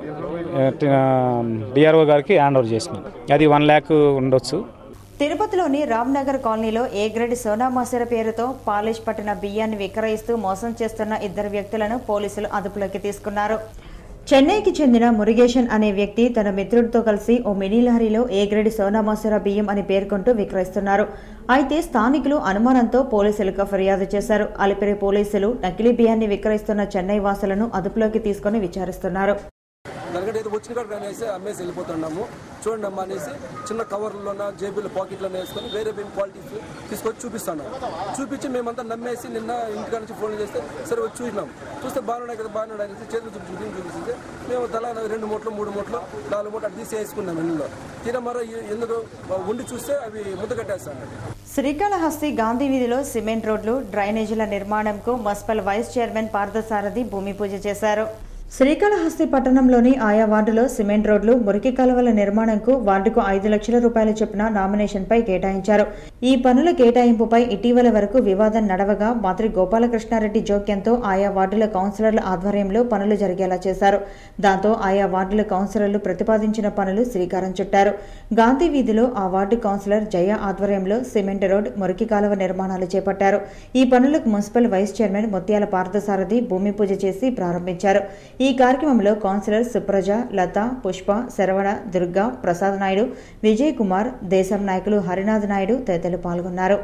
డిఆర్ఓ గారికి హ్యాండ్ ఓవర్ చేసినాం అది వన్ ల్యాక్ ఉండొచ్చు తిరుపతిలోని రామ్నగర్ కాలనీలో ఏ గ్రేడ్ సోనా మసూర పేరుతో పాలిష్ పట్టిన బియ్యాన్ని విక్రయిస్తూ మోసం చేస్తున్న ఇద్దరు వ్యక్తులను పోలీసులు అదుపులోకి తీసుకున్నారు చెన్నైకి చెందిన మురుగేషన్ అనే వ్యక్తి తన మిత్రుడితో కలిసి ఓ మినీ లారీలో ఏ గ్రేడ్ సోనా మసూర బియ్యం అని పేర్కొంటూ విక్రయిస్తున్నారు అయితే స్థానికులు అనుమానంతో పోలీసులకు ఫిర్యాదు చేశారు అలిపిరి పోలీసులు నకిలీ బియ్యాన్ని విక్రయిస్తున్న చెన్నై వాసులను అదుపులోకి తీసుకుని విచారిస్తున్నారు ఎందుకంటే ఏదో వచ్చిన కాడ కానీ వేసి అమ్మేసి వెళ్ళిపోతున్నాము చూడండి అమ్మా అనేసి చిన్న కవర్లోన జేబులో పాకెట్లోనే వేసుకొని వేరే మేము క్వాలిటీస్ తీసుకొచ్చి చూపిస్తున్నాం చూపించి మేమంతా నమ్మేసి నిన్న ఇంటికాడ నుంచి ఫోన్ చేస్తే సరే వచ్చి చూసినాం చూస్తే బాగున్నాయి కదా బాగున్నాయి అనేసి చేతులు చూపించి బియ్యం చూపిస్తే మేము తలా రెండు మూటలు మూడు మూటలు నాలుగు మూటలు అటు తీసి వేసుకున్నాం ఇల్లులో తీరా మరో ఎందుకు ఉండి చూస్తే అవి ముద్ద కట్టేస్తాను శ్రీకాళహస్తి గాంధీ వీధిలో సిమెంట్ రోడ్లు డ్రైనేజీల నిర్మాణంకు మున్సిపల్ వైస్ చైర్మన్ పార్థసారథి భూమి పూజ చేశారు శ్రీకాళహస్తి పట్టణంలోని ఆయా వార్డులో సిమెంట్ రోడ్లు మురికి కాలువల నిర్మాణంకు వార్డుకు ఐదు లక్షల రూపాయల చొప్పున నామినేషన్పై కేటాయించారు ఈ పనుల కేటాయింపుపై ఇటీవల వరకు వివాదం నడవగా మంత్రి గోపాలకృష్ణారెడ్డి జోక్యంతో ఆయా వార్డుల కౌన్సిలర్ల ఆధ్వర్యంలో పనులు జరిగేలా చేశారు దాంతో ఆయా వార్డుల కౌన్సిలర్లు ప్రతిపాదించిన పనులు శ్రీకారం చుట్టారు గాంధీ వీధిలో ఆ వార్డు కౌన్సిలర్ జయ ఆధ్వర్యంలో సిమెంట్ రోడ్ మురికి కాలువ నిర్మాణాలు చేపట్టారు ఈ పనులకు మున్సిపల్ వైస్ చైర్మన్ ముత్యాల పార్థసారథి భూమి పూజ చేసి ప్రారంభించారు ఈ కార్యక్రమంలో కౌన్సిలర్ సుప్రజ లత పుష్ప శరవణ దుర్గా ప్రసాద్ నాయుడు విజయ్ కుమార్ దేశం నాయకులు హరినాథ్ నాయుడు తదితరులు పాల్గొన్నారు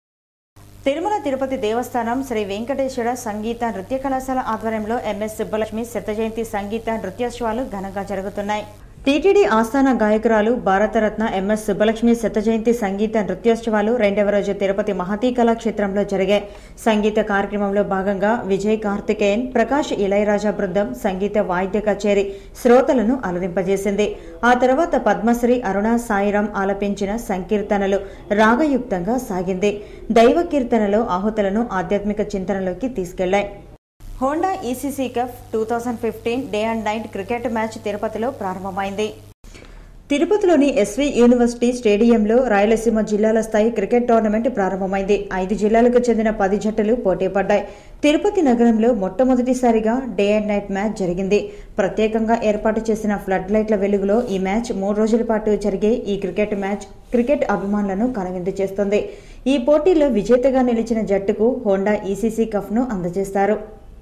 తిరుమల తిరుపతి దేవస్థానం శ్రీ వెంకటేశ్వర సంగీత నృత్య కళాశాల ఆధ్వర్యంలో ఎంఎస్ సుబ్బలక్ష్మి శత జయంతి సంగీత నృత్యోత్సవాలు ఘనంగా జరుగుతున్నాయి టీటీడీ ఆస్థాన గాయకురాలు భారతరత్న ఎంఎస్ సుబ్బలక్ష్మి శత జయంతి సంగీత నృత్యోత్సవాలు రెండవ రోజు తిరుపతి మహతీ కళాక్షేత్రంలో జరిగాయి సంగీత కార్యక్రమంలో భాగంగా విజయ్ కార్తికేయన్ ప్రకాష్ ఇళయరాజా బృందం సంగీత వాయిద్య కచేరీ శ్రోతలను అలరింపజేసింది ఆ తర్వాత పద్మశ్రీ అరుణ సాయిరాం ఆలపించిన సంకీర్తనలు రాగయుక్తంగా సాగింది దైవ కీర్తనలో ఆహుతులను ఆధ్యాత్మిక చింతనలోకి తీసుకెళ్లాయి Honda ECC cup two thousand fifteen day and night cricket match తిరుపతిలో ప్రారంభమైంది తిరుపతిలోని ఎస్వి యూనివర్సిటీ స్టేడియంలో రాయలసీమ జిల్లాల స్థాయి క్రికెట్ టోర్నమెంట్ ప్రారంభమైంది ఐదు జిల్లాలకు చెందిన పది జట్టులు పోటీ పడ్డాయి తిరుపతి నగరంలో మొట్టమొదటిసారిగా డే అండ్ నైట్ మ్యాచ్ జరిగింది ప్రత్యేకంగా ఏర్పాటు చేసిన ఫ్లడ్ లైట్ల వెలుగులో ఈ మ్యాచ్ మూడు రోజుల పాటు జరిగే ఈ క్రికెట్ మ్యాచ్ క్రికెట్ అభిమానులను కనువిందు చేస్తుంది ఈ పోటీలో విజేతగా నిలిచిన జట్టుకు హోండా ఈసీసీ కప్ను అందజేస్తారు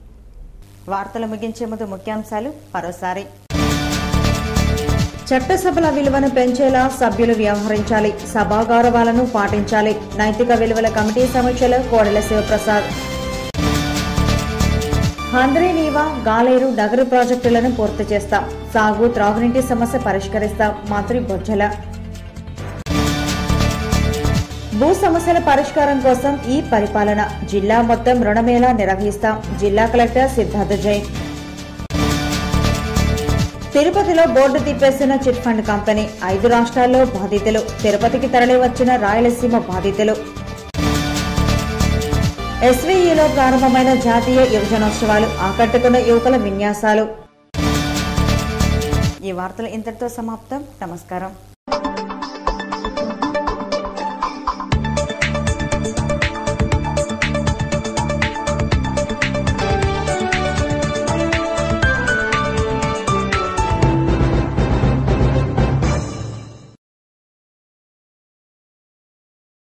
వార్తలు ముగించే ముందు ముఖ్యాంశాలు మరోసారి చట్టసభల విలువను పెంచేలా సభ్యులు వ్యవహరించాలి సభా గౌరవాలను పాటించాలి నైతిక విలువల కమిటీ సమీక్షలో కోడెల శివప్రసాద్ హంద్రీ నీవా గాలేరు నగర ప్రాజెక్టులను పూర్తి చేస్తాం సాగు త్రాగునీటి సమస్య పరిష్కరిస్తాం మంత్రి బొజ్జల భూ సమస్యల పరిష్కారం కోసం ఈ పరిపాలన జిల్లా మొత్తం రుణమేళా నిర్వహిస్తాం జిల్లా కలెక్టర్ సిద్ధార్థ జైన్ తిరుపతిలో బోర్డు తిప్పేసిన చిట్ ఫండ్ కంపెనీ ఐదు రాష్ట్రాల్లో బాధితులు తిరుపతికి తరలివచ్చిన రాయలసీమ బాధితులు ఎస్వీఈలో ప్రారంభమైన జాతీయ యువజనోత్సవాలు ఆకట్టుకున్న యువకుల విన్యాసాలు ఈ వార్తలు ఇంతటితో సమాప్తం నమస్కారం